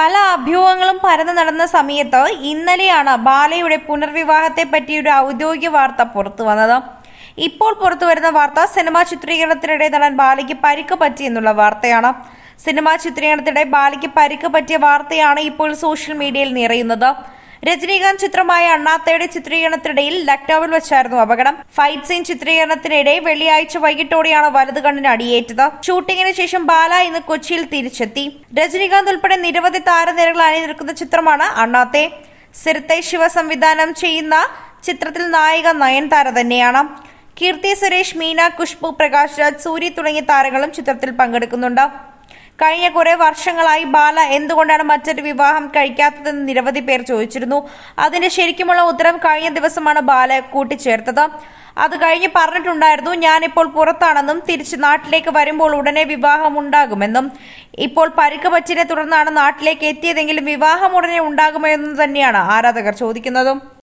പല അഭ്യൂഹങ്ങളും പരന്നു നടന്ന സമയത്ത് ഇന്നലെയാണ് ബാലയുടെ പുനർവിവാഹത്തെ പറ്റിയൊരു ഔദ്യോഗിക വാർത്ത പുറത്തു വന്നത് ഇപ്പോൾ പുറത്തു വരുന്ന വാർത്ത സിനിമാ ചിത്രീകരണത്തിനിടെ നടൻ ബാലയ്ക്ക് പരിക്ക് പറ്റി എന്നുള്ള വാർത്തയാണ് സിനിമാ ചിത്രീകരണത്തിനിടെ ബാലയ്ക്ക് പരിക്ക് പറ്റിയ വാർത്തയാണ് ഇപ്പോൾ സോഷ്യൽ മീഡിയയിൽ നിറയുന്നത് രജനീകാന്ത് ചിത്രമായ അണ്ണാത്തയുടെ ചിത്രീകരണത്തിനിടയിൽ ലക്നൌവിൽ വെച്ചായിരുന്നു അപകടം ഫൈറ്റ് സീൻ ചിത്രീകരണത്തിനിടെ വെള്ളിയാഴ്ച വൈകിട്ടോടെയാണ് വലത് കണ്ണിന് അടിയേറ്റത് ഷൂട്ടിങ്ങിന് ശേഷം ബാല ഇന്ന് കൊച്ചിയിൽ തിരിച്ചെത്തി രജനീകാന്ത് ഉൾപ്പെടെ നിരവധി താരനിരകൾ അണിനിരക്കുന്ന ചിത്രമാണ് അണ്ണാത്തെ സിരത്തെ ശിവ സംവിധാനം ചെയ്യുന്ന ചിത്രത്തിൽ നായിക നയൻതാര തന്നെയാണ് കീർത്തി സുരേഷ് മീന കുഷ്ബു പ്രകാശ് രാജ് സൂരി തുടങ്ങിയ താരങ്ങളും ചിത്രത്തിൽ പങ്കെടുക്കുന്നുണ്ട് കഴിഞ്ഞ കുറെ വർഷങ്ങളായി ബാല എന്തുകൊണ്ടാണ് മറ്റൊരു വിവാഹം കഴിക്കാത്തതെന്ന് നിരവധി പേർ ചോദിച്ചിരുന്നു അതിന്റെ ശരിക്കുമുള്ള ഉത്തരം കഴിഞ്ഞ ദിവസമാണ് ബാല കൂട്ടിച്ചേർത്തത് അത് കഴിഞ്ഞ് പറഞ്ഞിട്ടുണ്ടായിരുന്നു ഞാനിപ്പോൾ പുറത്താണെന്നും തിരിച്ച് നാട്ടിലേക്ക് വരുമ്പോൾ ഉടനെ വിവാഹം ഉണ്ടാകുമെന്നും ഇപ്പോൾ പരിക്ക് പറ്റിനെ തുടർന്നാണ് നാട്ടിലേക്ക് എത്തിയതെങ്കിലും വിവാഹം ഉടനെ ഉണ്ടാകുമോ എന്ന് തന്നെയാണ് ആരാധകർ ചോദിക്കുന്നതും